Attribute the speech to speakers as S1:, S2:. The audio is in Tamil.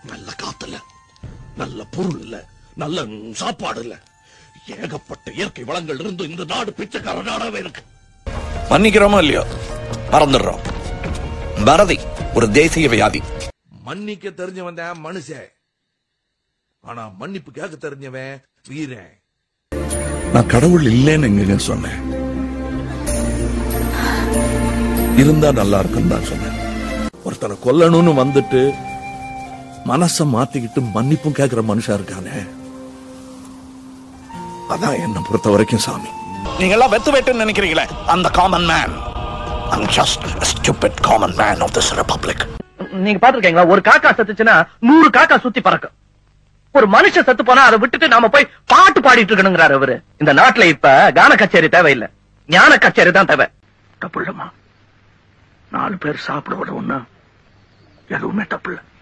S1: நல்ல காத்து இல்ல நல்ல பொருள் இல்ல நல்ல சாப்பாடு இல்ல ஏகப்பட்ட இயற்கை வளங்கள் இருந்து இந்த நாடு பிச்சைக்கார நாடாவே இருக்கு
S2: மன்னிக்கிறோமோ இல்லையோ மறந்துடுறோம் பரதி ஒரு தேசிய வியாதி
S1: மன்னிக்க தெரிஞ்சவன் தான் மனுஷன் ஆனா மன்னிப்பு கேட்க தெரிஞ்சவன் வீரன்
S2: நான் கடவுள் இல்லைன்னு எங்க சொன்னேன் இருந்தா நல்லா இருக்கும் தான் சொன்னேன்
S1: ஒருத்தனை கொல்லணும்னு வந்துட்டு மனச மாத்திக்கிட்டு மன்னிப்பும் கேட்கிற மனுஷன் இருக்கானே அதான் என்ன பொறுத்த வரைக்கும் சாமி
S2: நீங்க எல்லாம் வெத்து வெட்டுன்னு நினைக்கிறீங்களே அந்த common man I'm just a stupid common man of this republic.
S3: நீங்க பாத்துருக்கீங்களா ஒரு காக்கா செத்துச்சுன்னா நூறு காக்கா சுத்தி பறக்கும் ஒரு மனுஷன் செத்து போனா அதை விட்டுட்டு நாம போய் பாட்டு பாடிட்டு இருக்கணுங்கிறாரு அவரு இந்த நாட்டுல இப்ப கான கச்சேரி தேவையில்லை ஞான கச்சேரி தான் தேவை தப்பு இல்லம்மா நாலு பேர் சாப்பிட விட ஒண்ணு எதுவுமே தப்பு இல்லை